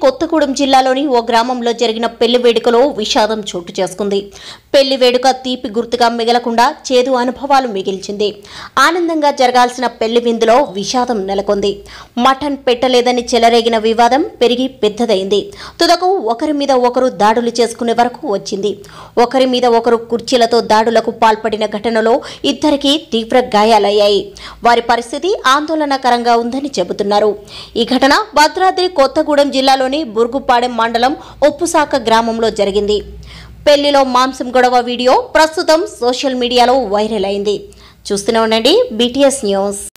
కొత్తగూడెం జిల్లాలోని ఓ గ్రామంలో జరిగిన పెళ్లి వేడుకలో విషాదం చోటు చేసుకుంది పెళ్లి వేడుక తీపి గుర్తుగా మిగలకుండా చేదు అనుభవాలు మిగిల్చింది ఆనందంగా జరగాల్సిన పెళ్లి విందులో విషాదం నెలకొంది మటన్ పెట్టలేదని చెలరేగిన వివాదం పెరిగి పెద్దదైంది తుదకు ఒకరి మీద ఒకరు దాడులు చేసుకునే వరకు వచ్చింది ఒకరి మీద ఒకరు కుర్చీలతో దాడులకు పాల్పడిన ఘటనలో ఇద్దరికి తీవ్ర గాయాలయ్యాయి వారి పరిస్థితి ఆందోళనకరంగా ఉందని చెబుతున్నారు ఈ ఘటన భద్రాద్రి కొత్తగూడెం జిల్లాలోని బుర్గుపాడెం మండలం ఒప్పుసాక గ్రామంలో జరిగింది పెళ్లిలో మాంసం గొడవ వీడియో ప్రస్తుతం సోషల్ మీడియాలో వైరల్ అయింది చూస్తూనే ఉండండి బీటీఎస్ న్యూస్